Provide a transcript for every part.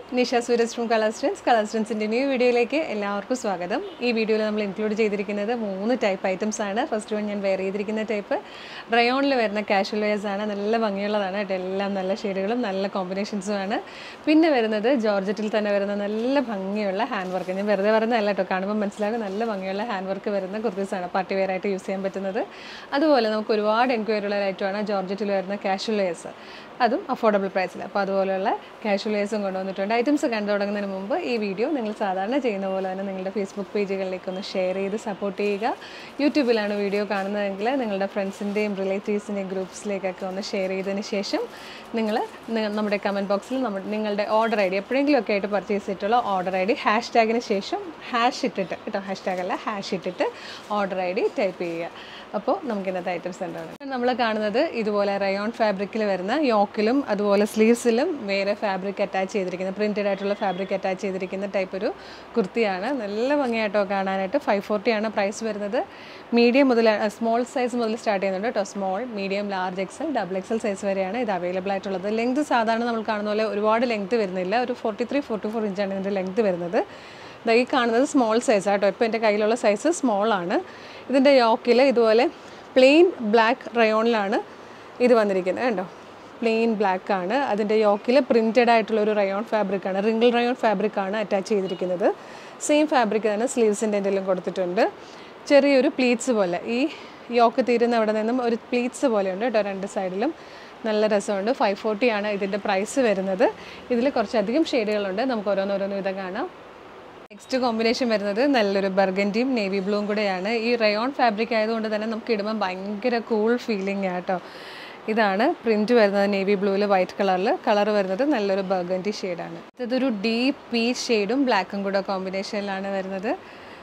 Nisha Suraj from colour trends colour സ്ട്രെൻസിൻ്റെ new വീഡിയോയിലേക്ക് എല്ലാവർക്കും സ്വാഗതം ഈ വീഡിയോയിൽ നമ്മൾ ഇൻക്ലൂഡ് ചെയ്തിരിക്കുന്നത് മൂന്ന് ടൈപ്പ് ഐറ്റംസ് ആണ് ഫസ്റ്റ് വൺ ഞാൻ വെയർ ചെയ്തിരിക്കുന്ന ടൈപ്പ് റയോണിൽ വരുന്ന കാഷ്വൽ വെയർസ് ആണ് നല്ല ഭംഗിയുള്ളതാണ് കേട്ടോ എല്ലാം നല്ല ഷെയ്ഡുകളും നല്ല കോമ്പിനേഷൻസും ആണ് പിന്നെ വരുന്നത് ജോർജറ്റിൽ തന്നെ വരുന്ന നല്ല ഭംഗിയുള്ള ഹാൻഡ് വർക്ക് ഞാൻ വെറുതെ പറയുന്നതല്ല കേട്ടോ കാണുമ്പോൾ മനസ്സിലാകും നല്ല ഭംഗിയുള്ള ഹാൻഡ് വർക്ക് വരുന്ന കുർത്തീസാണ് പാർട്ടി വെയർ ആയിട്ട് യൂസ് ചെയ്യാൻ പറ്റുന്നത് അതുപോലെ നമുക്ക് ഒരുപാട് എൻക്വയറി ഉള്ള ഐറ്റമാണ് ജോർജറ്റിൽ വരുന്ന കാഷ്വൽ വെയർസ് അതും അഫോർഡബിൾ പ്രൈസിൽ അപ്പോൾ അതുപോലെയുള്ള കാഷ്വൽ വെയർസും കൊണ്ടുവന്നിട്ടുണ്ട് ഐറ്റംസ് കണ്ടു തുടങ്ങുന്നതിന് മുമ്പ് ഈ വീഡിയോ നിങ്ങൾ സാധാരണ ചെയ്യുന്ന പോലെ തന്നെ നിങ്ങളുടെ ഫേസ്ബുക്ക് പേജുകളിലേക്ക് ഒന്ന് ഷെയർ ചെയ്ത് സപ്പോർട്ട് ചെയ്യുക യൂട്യൂബിലാണ് വീഡിയോ കാണുന്നതെങ്കിൽ നിങ്ങളുടെ ഫ്രണ്ട്സിൻ്റെയും റിലേറ്റീവ്സിൻ്റെയും ഗ്രൂപ്പ്സിലേക്കൊക്കെ ഒന്ന് ഷെയർ ചെയ്തതിന് ശേഷം നിങ്ങൾ നമ്മുടെ കമൻറ്റ് ബോക്സിൽ നമ്മുടെ നിങ്ങളുടെ ഓർഡർ ഐ ഡി എപ്പോഴെങ്കിലും ഒക്കെ ആയിട്ട് പർച്ചേസ് ചെയ്തിട്ടുള്ള ഓർഡർ ഐ ഡി ഹാഷ് ടാഗിന് ശേഷം ഹാഷ് ഇട്ടിട്ട് കേട്ടോ ഹാഷ് ടാഗ് അല്ല ഹാഷ് ഇട്ടിട്ട് ഓർഡർ ഐ ഡി ടൈപ്പ് ചെയ്യുക അപ്പോൾ നമുക്ക് ഇന്നത്തെ ഐറ്റംസ് എന്താണ് നമ്മൾ കാണുന്നത് ഇതുപോലെ റയോൺ ഫാബ്രിക്കിൽ വരുന്ന യോക്കിലും അതുപോലെ സ്ലീവ്സിലും വേറെ ഫാബ്രിക് അറ്റാച്ച് ചെയ്തിരിക്കുന്ന പ്രിൻറ്റഡ് ആയിട്ടുള്ള ഫാബ്രിക് അറ്റാച്ച് ചെയ്തിരിക്കുന്ന ടൈപ്പ് ഒരു കുർത്തിയാണ് നല്ല ഭംഗിയായിട്ടോ കാണാനായിട്ട് ഫൈവ് ഫോർട്ടി ആണ് പ്രൈസ് വരുന്നത് മീഡിയം മുതൽ സ്മോൾ സൈസ് മുതൽ സ്റ്റാർട്ട് ചെയ്യുന്നുണ്ട് കേട്ടോ small medium large XL double XL size വരെയാണ് ഇത് അവൈലബിൾ ആയിട്ടുള്ളത് ലെങ്ത് സാധാരണ നമ്മൾ കാണുന്ന പോലെ ഒരുപാട് ലെങ്ത് വരുന്നില്ല ഒരു ഫോർട്ടി ത്രീ ഫോർട്ടി ഫോർ ഇഞ്ചാണ് ഇതിൻ്റെ ലെങ്ത് വരുന്നത് ദാ ഈ കാണുന്നത് സ്മോൾ സൈസ് ആട്ടോ ഇപ്പോൾ എൻ്റെ കയ്യിലുള്ള സൈസ് സ്മോൾ ആണ് ഇതിൻ്റെ യോക്കിൽ ഇതുപോലെ പ്ലെയിൻ ബ്ലാക്ക് റയോണിലാണ് ഇത് വന്നിരിക്കുന്നത് കണ്ടോ പ്ലെയിൻ ബ്ലാക്ക് ആണ് അതിൻ്റെ യോക്കിൽ പ്രിൻറ്റഡ് ആയിട്ടുള്ള ഒരു റയോൺ ഫാബ്രിക് ആണ് റിങ്കിൾ റയോൺ ഫാബ്രിക് ആണ് അറ്റാച്ച് ചെയ്തിരിക്കുന്നത് സെയിം ഫാബ്രിക് തന്നെ സ്ലീവ്സിൻ്റെ എന്തെങ്കിലും കൊടുത്തിട്ടുണ്ട് ചെറിയൊരു പ്ലീറ്റ്സ് പോലെ ഈ യോക്ക് തീരുന്ന അവിടെ നിന്നും ഒരു പ്ലീറ്റ്സ് പോലെയുണ്ട് കേട്ടോ രണ്ട് സൈഡിലും നല്ല രസമുണ്ട് ഫൈവ് ഫോർട്ടി ആണ് ഇതിൻ്റെ പ്രൈസ് വരുന്നത് ഇതിൽ കുറച്ചധികം ഷെയ്ഡുകളുണ്ട് നമുക്ക് ഓരോന്നോരോന്ന് വിധം കാണാം നെക്സ്റ്റ് കോമ്പിനേഷൻ വരുന്നത് നല്ലൊരു ബർഗൻറ്റിയും നേവി ബ്ലൂവും കൂടെയാണ് ഈ റയോൺ ഫാബ്രിക് ആയതുകൊണ്ട് തന്നെ നമുക്ക് ഇടുമ്പോൾ ഭയങ്കര കൂൾ ഫീലിംഗ് ആട്ടോ ഇതാണ് പ്രിൻറ്റ് വരുന്നത് നേവി ബ്ലൂവിൽ വൈറ്റ് കളറിൽ കളർ വരുന്നത് നല്ലൊരു ബർഗൻറ്റി ഷെയ്ഡാണ് ഇതൊരു ഡീപ്പ് പീച്ച് ഷെയ്ഡും ബ്ലാക്കും കൂടെ കോമ്പിനേഷനിലാണ് വരുന്നത്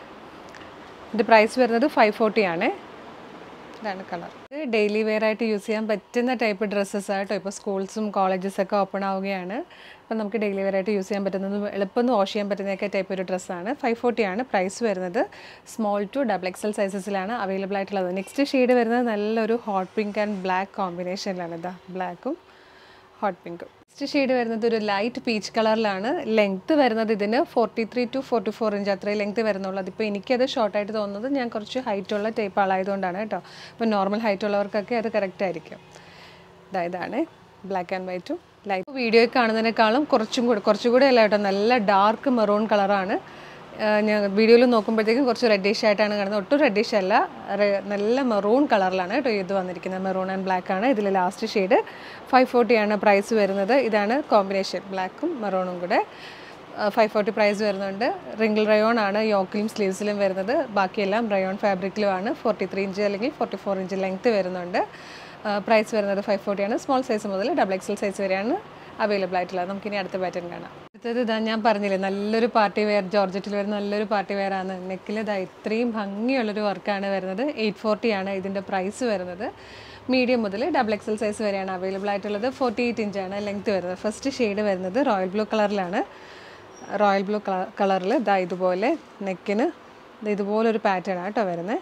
ഇതിൻ്റെ പ്രൈസ് വരുന്നത് ഫൈവ് ഫോർട്ടി ആണ് ഇതാണ് കളർ ഇത് ഡെയിലി വെയർ ആയിട്ട് യൂസ് ചെയ്യാൻ പറ്റുന്ന ടൈപ്പ് ഡ്രസ്സസ് ആട്ടോ ഇപ്പോൾ സ്കൂൾസും കോളേജസൊക്കെ ഓപ്പൺ ആവുകയാണ് അപ്പോൾ നമുക്ക് ഡെയിലി വെയർ ആയിട്ട് യൂസ് ചെയ്യാൻ പറ്റുന്നതും എളുപ്പം വാഷ് ചെയ്യാൻ പറ്റുന്നതൊക്കെ ടൈപ്പ് ഒരു ഡ്രസ്സാണ് ഫൈവ് ഫോർട്ടി ആണ് പ്രൈസ് വരുന്നത് സ്മോൾ ടു ഡബിൾ എക്സൽ സൈസസിലാണ് അവൈലബിൾ ആയിട്ടുള്ളത് നെക്സ്റ്റ് ഷെയ്ഡ് വരുന്നത് നല്ലൊരു ഹോട്ട് പിങ്ക് ആൻഡ് ബ്ലാക്ക് കോമ്പിനേഷനിലാണ് ഇതാ ബ്ലാക്കും ഹോട്ട് പിങ്കും നെക്സ്റ്റ് ഷെയ്ഡ് വരുന്നത് ഒരു ലൈറ്റ് പീച്ച് കളറിലാണ് ലെങ്ത്ത് വരുന്നത് ഇതിന് forty three to forty four inch അത്രയും ലെങ്ത്ത് വരുന്നുള്ളൂ അതിപ്പോൾ എനിക്കത് ഷോർട്ടായിട്ട് തോന്നുന്നത് ഞാൻ കുറച്ച് ഹൈറ്റ് ഉള്ള ടൈപ്പ് ആളായതുകൊണ്ടാണ് കേട്ടോ ഇപ്പോൾ നോർമൽ ഹൈറ്റ് ഉള്ളവർക്കൊക്കെ അത് കറക്റ്റ് ആയിരിക്കും ഇതാ ഇതാണ് ബ്ലാക്ക് ആൻഡ് വൈറ്റും ലൈറ്റ് വീഡിയോയിൽ കാണുന്നതിനേക്കാളും കുറച്ചും കൂടി കുറച്ചുകൂടി അല്ല കേട്ടോ നല്ല ഡാർക്ക് മെറൂൺ കളറാണ് ഞാൻ വീഡിയോയിൽ നോക്കുമ്പോഴത്തേക്കും കുറച്ച് റെഡിഷ് ആയിട്ടാണ് കാണുന്നത് ഒട്ടും റെഡിഷ് അല്ല റെ- നല്ല മെറൂൺ കളറിലാണ് കേട്ടോ ഇത് വന്നിരിക്കുന്നത് മെറൂൺ ആൻഡ് ബ്ലാക്ക് ആണ് ഇതിൽ ലാസ്റ്റ് ഷെയ്ഡ് ഫൈവ് ഫോർട്ടി ആണ് പ്രൈസ് വരുന്നത് ഇതാണ് കോമ്പിനേഷൻ ബ്ലാക്കും മെറൂണും കൂടെ ഫൈവ് ഫോർട്ടി പ്രൈസ് വരുന്നുണ്ട് റിങ്കിൾ റയോൺ ആണ് യോക്കിലും സ്ലീവ്സിലും വരുന്നത് ബാക്കിയെല്ലാം റയോൺ ഫാബ്രിക്കിലുമാണ് ഫോർട്ടി ത്രീ ഇഞ്ച് അല്ലെങ്കിൽ ഫോർട്ടി ഫോർ ഇഞ്ച് ലെങ്ത്ത് വരുന്നുണ്ട് പ്രൈസ് വരുന്നത് ഫൈവ് ഫോർട്ടി ആണ് സ്മോൾ സൈസ് മുതൽ ഡബിൾ എക്സൽ സൈസ് വരെയാണ് അവൈലബിൾ ആയിട്ടുള്ളത് നമുക്കിനി അടുത്ത പാറ്റേൺ കാണാം അടുത്തത് ഇതാ ഞാൻ പറഞ്ഞില്ലേ നല്ലൊരു പാർട്ടി വെയർ ജോർജറ്റിൽ വരുന്ന നല്ലൊരു പാർട്ടി വെയർ ആണ് നെക്കിൽ ഇതാ ഇത്രയും ഭംഗിയുള്ളൊരു വർക്കാണ് വരുന്നത് എയ്റ്റ് ഫോർട്ടി ആണ് ഇതിൻ്റെ പ്രൈസ് വരുന്നത് മീഡിയം മുതൽ ഡബിൾ എക്സൽ സൈസ് വരെയാണ് അവൈലബിൾ ആയിട്ടുള്ളത് ഫോർട്ടി എയ്റ്റ് ഇഞ്ചാണ് ലെങ്ത് വരുന്നത് ഫസ്റ്റ് ഷെയ്ഡ് വരുന്നത് റോയൽ ബ്ലൂ കളറിലാണ് റോയൽ ബ്ലൂ കളറിൽ ഇതാ ഇതുപോലെ നെക്കിന് ഇതുപോലൊരു പാറ്റേൺ ആട്ടോ വരുന്നത്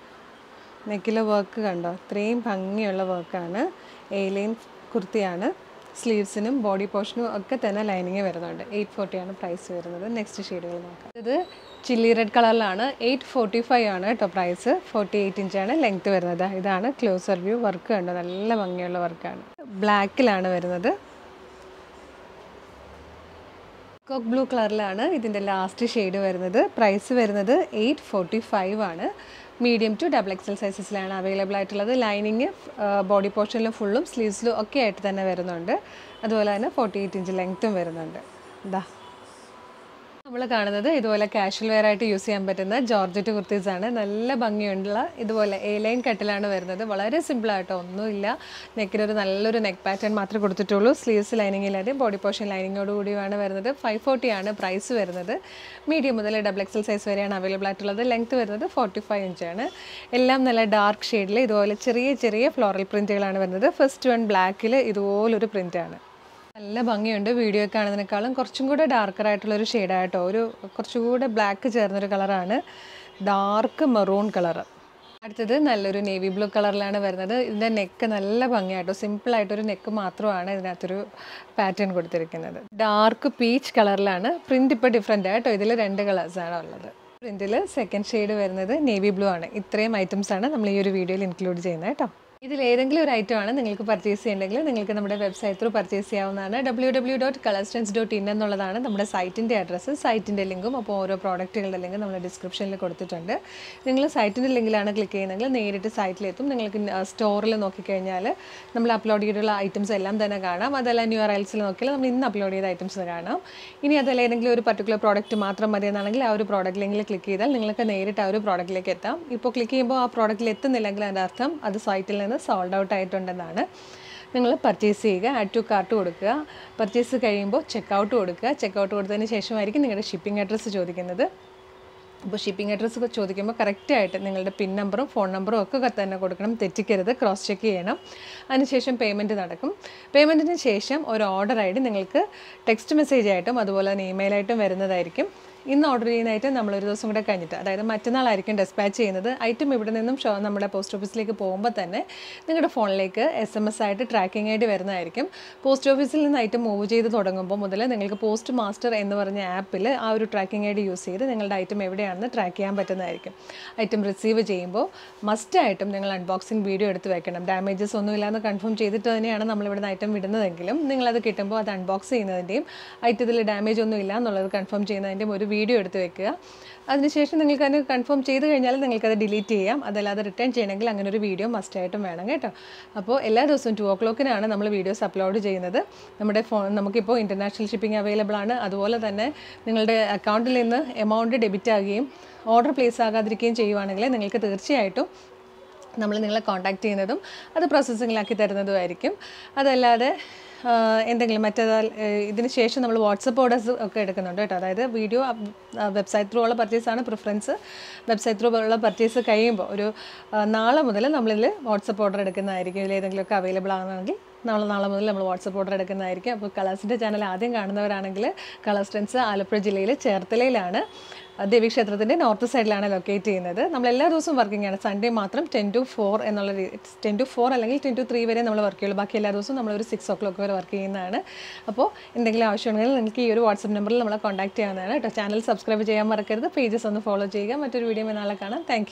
നെക്കിലെ വർക്ക് കണ്ടോ ഇത്രയും ഭംഗിയുള്ള വർക്കാണ് എയിലൈൻ കുർത്തിയാണ് സ്ലീവ്സിനും ബോഡി പോർഷനും ഒക്കെ തന്നെ ലൈനിങ് വരുന്നുണ്ട് എയ്റ്റ് ഫോർട്ടിയാണ് പ്രൈസ് വരുന്നത് നെക്സ്റ്റ് ഷെയ്ഡുകൾ നോക്കാം ഇത് ചില്ലി റെഡ് കളറിലാണ് എയ്റ്റ് ഫോർട്ടി ഫൈവ് ആണ് കേട്ടോ പ്രൈസ് ഫോർട്ടി എയ്റ്റ് ഇഞ്ചാണ് ലെങ്ത് വരുന്നത് ഇതാണ് ക്ലോസർ വ്യൂ വർക്ക് കണ്ടോ നല്ല ഭംഗിയുള്ള വർക്കാണ് ബ്ലാക്കിലാണ് വരുന്നത് കോക്ക് ബ്ലൂ കളറിലാണ് ഇതിൻ്റെ ലാസ്റ്റ് ഷെയ്ഡ് വരുന്നത് പ്രൈസ് വരുന്നത് എയ്റ്റ് ഫോർട്ടി ഫൈവ് ആണ് മീഡിയം ടു ഡബിൾ എക്സൽ സൈസസിലാണ് അവൈലബിൾ ആയിട്ടുള്ളത് ലൈനിങ് ബോഡി പോർഷനിലും ഫുള്ളും സ്ലീവ്സിലും ഒക്കെ ആയിട്ട് തന്നെ വരുന്നുണ്ട് അതുപോലെ തന്നെ ഫോർട്ടി എയ്റ്റ് ഇഞ്ച് ലെങ്ത്തും വരുന്നുണ്ട് ഇതാ നമ്മൾ കാണുന്നത് ഇതുപോലെ കാഷ്വൽ വെയർ ആയിട്ട് യൂസ് ചെയ്യാൻ പറ്റുന്ന ജോർജറ്റ് കുർത്തീസ് ആണ് നല്ല ഭംഗിയുള്ള ഇതുപോലെ എ ലൈൻ കട്ടിലാണ് വരുന്നത് വളരെ സിമ്പിൾ ആയിട്ടോ ഒന്നുമില്ല നെക്കിനൊരു നല്ലൊരു നെക്ക് പാറ്റേൺ മാത്രമേ കൊടുത്തിട്ടുള്ളൂ സ്ലീവ്സ് ലൈനിങ് ഇല്ലാതെ ബോഡി പോർഷൻ ലൈനിങ്ങോട് കൂടിയാണ് വരുന്നത് ഫൈവ് ഫോർട്ടി ആണ് പ്രൈസ് വരുന്നത് മീഡിയം മുതൽ ഡബിൾ എക്സൽ സൈസ് വരെയാണ് അവൈലബിൾ ആയിട്ടുള്ളത് ലെങ്ത് വരുന്നത് ഫോർട്ടി ഫൈവ് ഇഞ്ചാണ് എല്ലാം നല്ല ഡാർക്ക് ഷെയ്ഡിൽ ഇതുപോലെ ചെറിയ ചെറിയ ഫ്ലോറൽ പ്രിൻറ്റുകളാണ് വരുന്നത് ഫസ്റ്റ് വൺ ബ്ലാക്കിൽ ഇതുപോലൊരു പ്രിൻ്റാണ് നല്ല ഭംഗിയുണ്ട് വീഡിയോ കാണുന്നതിനേക്കാളും കുറച്ചും കൂടെ ഡാർക്കർ ആയിട്ടുള്ളൊരു ഷെയ്ഡായിട്ടോ ഒരു കുറച്ചുകൂടെ ബ്ലാക്ക് ചേർന്നൊരു കളറാണ് ഡാർക്ക് മെറൂൺ കളറ് അടുത്തത് നല്ലൊരു നേവി ബ്ലൂ കളറിലാണ് വരുന്നത് ഇതിൻ്റെ നെക്ക് നല്ല ഭംഗിയായിട്ടോ സിമ്പിളായിട്ടൊരു നെക്ക് മാത്രമാണ് ഇതിനകത്തൊരു പാറ്റേൺ കൊടുത്തിരിക്കുന്നത് ഡാർക്ക് പീച്ച് കളറിലാണ് പ്രിൻ്റ് ഇപ്പോൾ ഡിഫറെൻ്റ് ആയിട്ടോ ഇതിൽ രണ്ട് കളേഴ്സാണ് ഉള്ളത് പ്രിൻറ്റിൽ സെക്കൻഡ് ഷെയ്ഡ് വരുന്നത് നേവി ബ്ലൂ ആണ് ഇത്രയും ഐറ്റംസ് ആണ് നമ്മൾ ഈ ഒരു വീഡിയോയിൽ ഇൻക്ലൂഡ് ചെയ്യുന്നത് കേട്ടോ ഇതിൽ ഏതെങ്കിലും ഒരു ഐറ്റം ആണ് നിങ്ങൾക്ക് പർച്ചേസ് ചെയ്യേണ്ടെങ്കിൽ നിങ്ങൾക്ക് നമ്മുടെ വെബ്സൈറ്റ് ത്രൂ പർച്ചേസ് ചെയ്യാവുന്നതാണ് W W dot colourstrends dot in എന്നുള്ളതാണ് നമ്മുടെ സൈറ്റിൻ്റെ അഡ്രസ്സ് സൈറ്റിൻ്റെ ലിങ്കും അപ്പോൾ ഓരോ പ്രോഡക്റ്റുകളുടെ ലിങ്ക് നമ്മൾ ഡിസ്ക്രിപ്ഷനിൽ കൊടുത്തിട്ടുണ്ട് നിങ്ങൾ സൈറ്റിൻ്റെ ലിങ്കിലാണ് ക്ലിക്ക് ചെയ്യുന്നതെങ്കിൽ നേരിട്ട് സൈറ്റിലെത്തും നിങ്ങൾക്ക് സ്റ്റോറിൽ നോക്കിക്കഴിഞ്ഞാൽ നമ്മൾ അപ്ലോഡ് ചെയ്തിട്ടുള്ള ഐറ്റംസ് എല്ലാം തന്നെ കാണാം അതല്ല ന്യൂ അറൈൽസിൽ നോക്കിയാൽ നമ്മൾ ഇന്ന് അപ്ലോഡ് ചെയ്ത ഐറ്റംസ് കാണാം ഇനി അതല്ല ഏതെങ്കിലും ഒരു പർട്ടിക്കുലർ പ്രോഡക്റ്റ് മാത്രം മതി എന്നാണെങ്കിൽ ആ ഒരു പ്രോഡക്റ്റ് ലിങ്കിൽ ക്ലിക്ക് ചെയ്താൽ നിങ്ങൾക്ക് നേരിട്ട് ആ ഒരു പ്രോഡക്റ്റിലേക്ക് എത്താം ഇപ്പോൾ ക്ലിക്ക് ചെയ്യുമ്പോൾ ആ പ്രോഡക്റ്റിൽ എത്തുന്നില്ലെങ്കിൽ അതിൻ്റെ അർത്ഥം അത് സൈറ്റിൽ നിന്ന് സോൾഡ് ഔട്ട് ആയിട്ടുണ്ടെന്നാണ് നിങ്ങൾ പർച്ചേസ് ചെയ്യുക ആഡ് ടു കാർട്ട് കൊടുക്കുക പർച്ചേസ് കഴിയുമ്പോൾ ചെക്കൗട്ട് കൊടുക്കുക ചെക്കൗട്ട് കൊടുത്തതിന് ശേഷമായിരിക്കും നിങ്ങളുടെ ഷിപ്പിംഗ് അഡ്രസ്സ് ചോദിക്കുന്നത് അപ്പോൾ ഷിപ്പിംഗ് അഡ്രസ്സ് ചോദിക്കുമ്പോൾ കറക്റ്റായിട്ട് നിങ്ങളുടെ പിൻ നമ്പറും ഫോൺ നമ്പറും ഒക്കെ തന്നെ കൊടുക്കണം തെറ്റിക്കരുത് ക്രോസ് ചെക്ക് ചെയ്യണം അതിനുശേഷം പേയ്മെൻറ്റ് നടക്കും പേയ്മെൻറ്റിന് ശേഷം ഒരു ഓർഡർ ഐ ഡി നിങ്ങൾക്ക് ടെക്സ്റ്റ് മെസ്സേജ് ആയിട്ടും അതുപോലെ തന്നെ ഇമെയിലായിട്ടും വരുന്നതായിരിക്കും ഇന്ന് ഓർഡർ ചെയ്യുന്ന ഐറ്റം നമ്മളൊരു ദിവസം കൂടെ കഴിഞ്ഞിട്ട് അതായത് മറ്റന്നാളായിരിക്കും ഡെസ്പാച്ച് ചെയ്യുന്നത് ഐറ്റം ഇവിടെ നിന്നും ഷോ നമ്മുടെ പോസ്റ്റ് ഓഫീസിലേക്ക് പോകുമ്പോൾ തന്നെ നിങ്ങളുടെ ഫോണിലേക്ക് എസ് എം എസ് ആയിട്ട് ട്രാക്കിംഗ് ആയിട്ട് വരുന്നതായിരിക്കും പോസ്റ്റ് ഓഫീസിൽ നിന്ന് ഐറ്റം മൂവ് ചെയ്ത് തുടങ്ങുമ്പോൾ മുതൽ നിങ്ങൾക്ക് പോസ്റ്റ് മാസ്റ്റർ എന്ന് പറഞ്ഞ ആപ്പിൽ ആ ഒരു ട്രാക്കിംഗ് ഐ ഡി യൂസ് ചെയ്ത് നിങ്ങളുടെ ഐറ്റം എവിടെയാണെന്ന് ട്രാക്ക് ചെയ്യാൻ പറ്റുന്നതായിരിക്കും ഐറ്റം റിസീവ് ചെയ്യുമ്പോൾ മസ്റ്റായിട്ടും നിങ്ങൾ അൺബോക്സിംഗ് വീഡിയോ എടുത്ത് വെക്കണം ഡാമേജസ് ഒന്നും ഇല്ലാന്ന് കൺഫേം ചെയ്തിട്ട് തന്നെയാണ് നമ്മളിവിടുന്ന് ഐറ്റം വിടുന്നതെങ്കിലും നിങ്ങളത് കിട്ടുമ്പോൾ അത് അൺബോക്സ് ചെയ്യുന്നതിൻ്റെയും ഐറ്റത്തിൽ ഡാമേജ് ഒന്നും ഇല്ല എന്നുള്ളത് കൺഫേം ചെയ്യുന്നതിൻ്റെയും ഒരു വീഡിയോ എടുത്ത് വെക്കുക അതിനുശേഷം നിങ്ങൾക്ക് അതിന് കൺഫേം ചെയ്ത് കഴിഞ്ഞാൽ നിങ്ങൾക്കത് ഡിലീറ്റ് ചെയ്യാം അതല്ലാതെ റിട്ടേൺ ചെയ്യണമെങ്കിൽ അങ്ങനെ ഒരു വീഡിയോ മസ്റ്റായിട്ടും വേണം കേട്ടോ അപ്പോൾ എല്ലാ ദിവസവും ടു ഓ ക്ലോക്കിനാണ് നമ്മൾ വീഡിയോസ് അപ്ലോഡ് ചെയ്യുന്നത് നമ്മുടെ ഫോൺ നമുക്കിപ്പോൾ ഇൻ്റർനാഷണൽ ഷിപ്പിംഗ് അവൈലബിൾ ആണ് അതുപോലെ തന്നെ നിങ്ങളുടെ അക്കൗണ്ടിൽ നിന്ന് എമൗണ്ട് ഡെബിറ്റ് ആകുകയും ഓർഡർ പ്ലേസ് ആകാതിരിക്കുകയും ചെയ്യുവാണെങ്കിൽ നിങ്ങൾക്ക് തീർച്ചയായിട്ടും നമ്മൾ നിങ്ങളെ കോൺടാക്റ്റ് ചെയ്യുന്നതും അത് പ്രോസസ്സിങ്ങിലാക്കി തരുന്നതുമായിരിക്കും അതല്ലാതെ ആഹ് എന്തെങ്കിലും മറ്റേതാ ഇതിന് ശേഷം നമ്മൾ വാട്സപ്പ് ഓർഡേഴ്സ് ഒക്കെ എടുക്കുന്നുണ്ട് കേട്ടോ അതായത് വീഡിയോ വെബ്സൈറ്റ് ത്രൂ ഉള്ള പർച്ചേസാണ് പ്രിഫറൻസ് വെബ്സൈറ്റ് ത്രൂ ഉള്ള പർച്ചേസ് കഴിയുമ്പോൾ ഒരു ആഹ് നാളെ മുതൽ നമ്മളിൽ വാട്സപ്പ് ഓർഡർ എടുക്കുന്നതായിരിക്കും ഇതിൽ ഏതെങ്കിലുമൊക്കെ അവൈലബിൾ ആണെങ്കിൽ നാളെ നാളെ മുതൽ നമ്മൾ വാട്സപ്പ് ഓർഡർ എടുക്കുന്നതായിരിക്കും അപ്പോൾ കളേഴ്സിൻ്റെ ചാനൽ ആദ്യം കാണുന്നവരാണെങ്കിൽ കളർ സ്ട്രെൻസ് ആലപ്പുഴ ജില്ലയിൽ ചേർത്തലയിലാണ് ദേവീക്ഷേത്രത്തിൻ്റെ നോർത്ത് സൈഡിലാണ് ലൊക്കേറ്റ് ചെയ്യുന്നത് നമ്മൾ എല്ലാ ദിവസവും വർക്കിംഗ് ആണ് സൺഡേ മാത്രം ടെൻ ടു ഫോർ എന്നുള്ള ടെൻ ടു ഫോർ അല്ലെങ്കിൽ ടെൻ ടു ത്രീ വരെ നമ്മൾ വർക്ക് ചെയ്യുള്ളൂ ബാക്കി എല്ലാ ദിവസവും നമ്മളൊരു സിക്സ് ഓ ക്ലോക്ക് വരെ വർക്ക് ചെയ്യുന്നതാണ് അപ്പോൾ എന്തെങ്കിലും ആവശ്യമുണ്ടെങ്കിൽ നിങ്ങൾക്ക് ഈ ഒരു വാട്സപ്പ് നമ്പറിൽ നമ്മളെ കോൺടാക്ട് ചെയ്യാവുന്നതാണ് കേട്ടോ ചാനൽ സബ്സ്ക്രൈബ് ചെയ്യാൻ മറക്കരുത് പേജസ് ഒന്ന് ഫോളോ ചെയ്യുക മറ്റൊരു വീഡിയോ നാളെ കാണാം താങ്ക്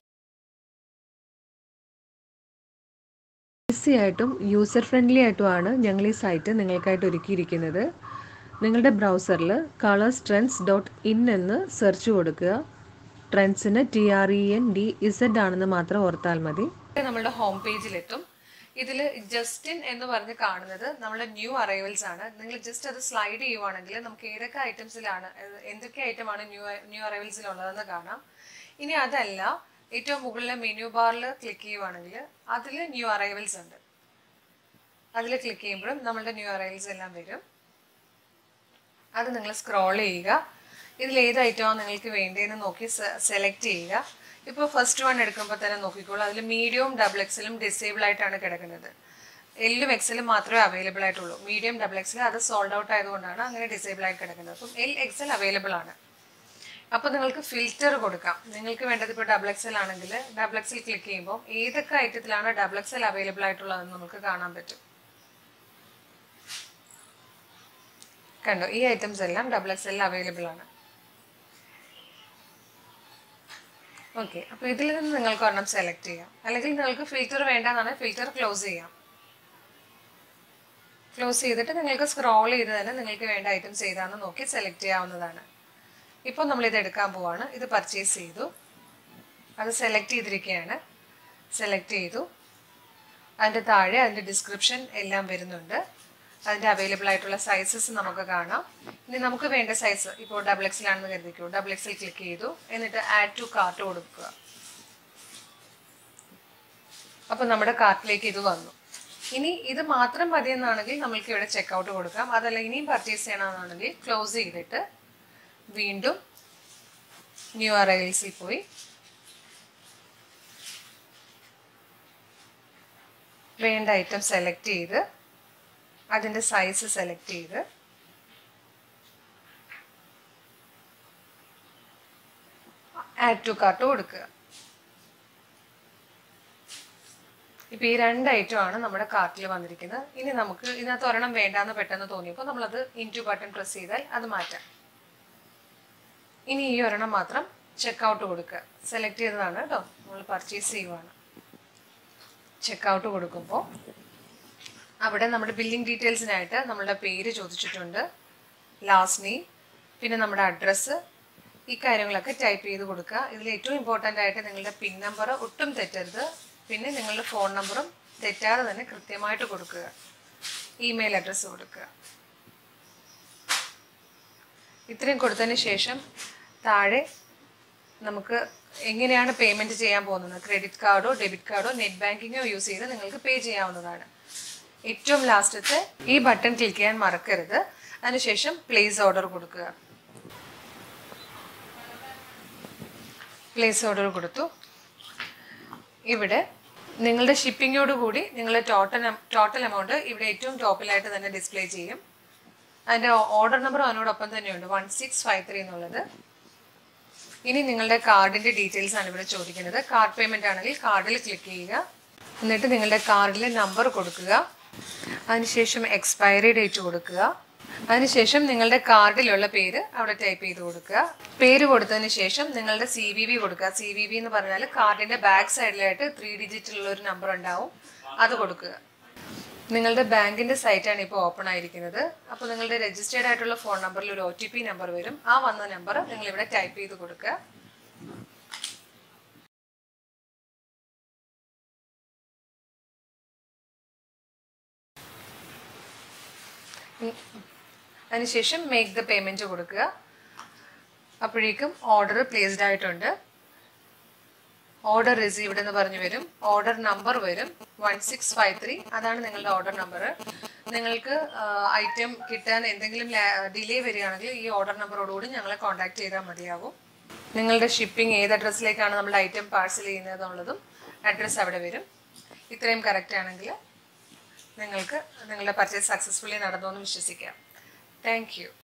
ഈസി ആയിട്ടും യൂസർ ഫ്രണ്ട്ലി ആയിട്ടുമാണ് ഞങ്ങൾ ഈ സൈറ്റ് നിങ്ങൾക്കായിട്ട് ഒരുക്കിയിരിക്കുന്നത് നിങ്ങളുടെ ബ്രൗസറിൽ കളേഴ്സ് ട്രെൻഡ്സ് ഡോട്ട് ഇൻ എന്ന് സെർച്ച് കൊടുക്കുക ട്രെൻഡ്സിന് T R E N D Z ആണെന്ന് മാത്രം ഓർത്താൽ മതി നമ്മുടെ ഹോം പേജിലെത്തും ഇതിൽ ജസ്റ്റിൻ എന്ന് പറഞ്ഞ് കാണുന്നത് നമ്മുടെ ന്യൂ അറൈവൽസ് ആണ് നിങ്ങൾ ജസ്റ്റ് അത് സ്ലൈഡ് ചെയ്യുവാണെങ്കിൽ നമുക്ക് ഏതൊക്കെ ഐറ്റംസിലാണ് ഏത് എന്തൊക്കെ ഐറ്റമാണ് ന്യൂ ന്യൂ അറൈവൽസിലുള്ളതെന്ന് കാണാം ഇനി അതല്ല ഏറ്റവും മുകളിലെ മെനു ബാറിൽ ക്ലിക്ക് ചെയ്യുവാണെങ്കിൽ അതിൽ ന്യൂ അറൈവൽസ് ഉണ്ട് അതിൽ ക്ലിക്ക് ചെയ്യുമ്പോഴും നമ്മളുടെ ന്യൂ അറൈവൽസ് എല്ലാം വരും അത് നിങ്ങൾ സ്ക്രോൾ ചെയ്യുക ഇതിൽ ഏത് ഐറ്റമാണ് നിങ്ങൾക്ക് വേണ്ടതെന്ന് നോക്കി സെലക്ട് ചെയ്യുക ഇപ്പോൾ ഫസ്റ്റ് വൺ എടുക്കുമ്പോൾ തന്നെ നോക്കിക്കോളൂ അതിൽ മീഡിയവും ഡബിൾ എക്സലും ഡിസേബിൾ ആയിട്ടാണ് കിടക്കുന്നത് എല്ലും എക്സലും മാത്രമേ അവൈലബിൾ ആയിട്ടുള്ളൂ മീഡിയം ഡബിൾ എക്സൽ അത് സോൾഡ് ഔട്ട് ആയതുകൊണ്ടാണ് അങ്ങനെ ഡിസേബിൾ ആയി കിടക്കുന്നത് അപ്പം എൽ എക്സൽ അവൈലബിൾ ആണ് അപ്പോൾ നിങ്ങൾക്ക് ഫിൽറ്റർ കൊടുക്കാം നിങ്ങൾക്ക് വേണ്ടത് ഇപ്പോൾ ഡബിൾ എക്സൽ ആണെങ്കിൽ ഡബിൾ എക്സൽ ക്ലിക്ക് ചെയ്യുമ്പോൾ ഏതൊക്കെ ഐറ്റത്തിലാണ് ഡബിൾ എക്സൽ അവൈലബിൾ ആയിട്ടുള്ളതെന്ന് നമുക്ക് കാണാൻ പറ്റും കണ്ടോ ഈ ഐറ്റംസ് എല്ലാം ഡബിൾ എക്സ് എൽ അവൈലബിൾ ആണ് ഓക്കെ അപ്പോൾ ഇതിൽ നിന്ന് നിങ്ങൾക്ക് ഒരെണ്ണം സെലക്ട് ചെയ്യാം അല്ലെങ്കിൽ നിങ്ങൾക്ക് ഫിൽറ്റർ വേണ്ടെന്നാണ് ഫിൽറ്റർ ക്ലോസ് ചെയ്യാം ക്ലോസ് ചെയ്തിട്ട് നിങ്ങൾക്ക് സ്ക്രോൾ ചെയ്ത് തന്നെ നിങ്ങൾക്ക് വേണ്ട ഐറ്റംസ് ഏതാണെന്ന് നോക്കി സെലക്ട് ചെയ്യാവുന്നതാണ് ഇപ്പോൾ നമ്മൾ ഇത് എടുക്കാൻ പോവാണ് ഇത് പർച്ചേസ് ചെയ്തു അത് സെലക്ട് ചെയ്തിരിക്കുകയാണ് സെലക്ട് ചെയ്തു അതിൻ്റെ താഴെ അതിൻ്റെ ഡിസ്ക്രിപ്ഷൻ എല്ലാം വരുന്നുണ്ട് അതിൻ്റെ അവൈലബിൾ ആയിട്ടുള്ള സൈസസ് നമുക്ക് കാണാം ഇനി നമുക്ക് വേണ്ട സൈസ് ഇപ്പോൾ ഡബിൾ എക്സിലാണെന്ന് കരുതിക്കൂ ഡബിൾ എക്സിൽ ക്ലിക്ക് ചെയ്തു എന്നിട്ട് ആഡ് ടു കാർട്ട് കൊടുക്കുക അപ്പോൾ നമ്മുടെ കാർട്ടിലേക്ക് ഇത് വന്നു ഇനി ഇത് മാത്രം മതിയെന്നാണെങ്കിൽ നമ്മൾക്ക് ഇവിടെ ചെക്കൗട്ട് കൊടുക്കാം അതല്ല ഇനിയും പർച്ചേസ് ചെയ്യണമെന്നാണെങ്കിൽ ക്ലോസ് ചെയ്തിട്ട് വീണ്ടും ന്യൂ അറൈവൽസിൽ പോയി വേണ്ട ഐറ്റം സെലക്ട് ചെയ്ത് അതിൻ്റെ സൈസ് സെലക്ട് ചെയ്ത് ആഡ് ടു കാർട്ട് കൊടുക്കുക ഇപ്പോൾ ഈ രണ്ട് ഐറ്റമാണ് നമ്മുടെ കാർട്ടിൽ വന്നിരിക്കുന്നത് ഇനി നമുക്ക് ഇതിനകത്ത് ഒരെണ്ണം വേണ്ടാന്ന് പെട്ടെന്ന് തോന്നിയപ്പോൾ നമ്മളത് ഇൻറ്റു ബട്ടൺ പ്രസ് ചെയ്താൽ അത് മാറ്റാം ഇനി ഈ ഒരെണ്ണം മാത്രം ചെക്കൗട്ട് കൊടുക്കുക സെലക്ട് ചെയ്തതാണ് കേട്ടോ നമ്മൾ പർച്ചേസ് ചെയ്യുവാണ് ചെക്കൗട്ട് കൊടുക്കുമ്പോൾ അവിടെ നമ്മുടെ ബില്ലിംഗ് ഡീറ്റെയിൽസിനായിട്ട് നമ്മളുടെ പേര് ചോദിച്ചിട്ടുണ്ട് ലാസ്റ്റ് നെയിം പിന്നെ നമ്മുടെ അഡ്രസ്സ് ഈ കാര്യങ്ങളൊക്കെ ടൈപ്പ് ചെയ്ത് കൊടുക്കുക ഇതിൽ ഏറ്റവും ഇമ്പോർട്ടൻ്റ് ആയിട്ട് നിങ്ങളുടെ പിൻ നമ്പർ ഒട്ടും തെറ്റരുത് പിന്നെ നിങ്ങളുടെ ഫോൺ നമ്പറും തെറ്റാതെ തന്നെ കൃത്യമായിട്ട് കൊടുക്കുക ഇമെയിൽ അഡ്രസ്സ് കൊടുക്കുക ഇത്രയും കൊടുത്തതിന് ശേഷം താഴെ നമുക്ക് എങ്ങനെയാണ് പേയ്മെൻറ്റ് ചെയ്യാൻ പോകുന്നത് ക്രെഡിറ്റ് കാർഡോ ഡെബിറ്റ് കാർഡോ നെറ്റ് ബാങ്കിങ്ങോ യൂസ് ചെയ്ത് നിങ്ങൾക്ക് പേ ചെയ്യാവുന്നതാണ് ഏറ്റവും ലാസ്റ്റത്തെ ഈ ബട്ടൺ ക്ലിക്ക് ചെയ്യാൻ മറക്കരുത് അതിനുശേഷം പ്ലേസ് ഓർഡർ കൊടുക്കുക പ്ലേസ് ഓർഡർ കൊടുത്തു ഇവിടെ നിങ്ങളുടെ ഷിപ്പിങ്ങോട് കൂടി നിങ്ങളുടെ ടോട്ടൽ ടോട്ടൽ എമൗണ്ട് ഇവിടെ ഏറ്റവും ടോപ്പിലായിട്ട് തന്നെ ഡിസ്പ്ലേ ചെയ്യും അതിൻ്റെ ഓർഡർ നമ്പർ അതിനോടൊപ്പം തന്നെയുണ്ട് വൺ സിക്സ് ഫൈവ് ത്രീ എന്നുള്ളത് ഇനി നിങ്ങളുടെ കാർഡിൻ്റെ ഡീറ്റെയിൽസ് ആണ് ഇവിടെ ചോദിക്കുന്നത് കാർഡ് പേയ്മെൻ്റ് ആണെങ്കിൽ കാർഡിൽ ക്ലിക്ക് ചെയ്യുക എന്നിട്ട് നിങ്ങളുടെ കാർഡിലെ നമ്പർ കൊടുക്കുക അതിനുശേഷം എക്സ്പയറി ഡേറ്റ് കൊടുക്കുക അതിനുശേഷം നിങ്ങളുടെ കാർഡിലുള്ള പേര് അവിടെ ടൈപ്പ് ചെയ്ത് കൊടുക്കുക പേര് കൊടുത്തതിന് ശേഷം നിങ്ങളുടെ സി വി വി കൊടുക്കുക സി വി വി എന്ന് പറഞ്ഞാൽ കാർഡിൻ്റെ ബാക്ക് സൈഡിലായിട്ട് ത്രീ ഡിജിറ്റുള്ള ഒരു നമ്പർ ഉണ്ടാവും അത് കൊടുക്കുക നിങ്ങളുടെ ബാങ്കിന്റെ സൈറ്റാണ് ഇപ്പോൾ ഓപ്പൺ ആയിരിക്കുന്നത് അപ്പോൾ നിങ്ങളുടെ രജിസ്റ്റേർഡ് ആയിട്ടുള്ള ഫോൺ നമ്പറിൽ ഒരു ഒ ടി പി നമ്പർ വരും ആ വന്ന നമ്പർ നിങ്ങൾ ഇവിടെ ടൈപ്പ് ചെയ്ത് കൊടുക്കുക അതിനുശേഷം മേക്ക് ദ പേയ്മെന്റ് കൊടുക്കുക അപ്പോഴേക്കും ഓർഡർ പ്ലേസ്ഡ് ആയിട്ടുണ്ട് ഓർഡർ റിസീവ്ഡ് എന്ന് പറഞ്ഞു വരും ഓർഡർ നമ്പർ വരും വൺ സിക്സ് ഫൈവ് ത്രീ അതാണ് നിങ്ങളുടെ ഓർഡർ നമ്പർ നിങ്ങൾക്ക് ഐറ്റം കിട്ടാൻ എന്തെങ്കിലും ഡിലേ വരികയാണെങ്കിൽ ഈ ഓർഡർ നമ്പറോടുകൂടി ഞങ്ങളെ കോൺടാക്ട് ചെയ്താൽ മതിയാവും നിങ്ങളുടെ ഷിപ്പിംഗ് ഏത് അഡ്രസ്സിലേക്കാണ് നമ്മൾ ഐറ്റം പാഴ്സൽ ചെയ്യുന്നത് എന്നുള്ളതും അഡ്രസ്സ് അവിടെ വരും ഇത്രയും കറക്റ്റ് ആണെങ്കിൽ നിങ്ങൾക്ക് നിങ്ങളുടെ പർച്ചേസ് സക്സസ്ഫുള്ളി നടന്നു എന്ന് വിശ്വസിക്കാം താങ്ക് യു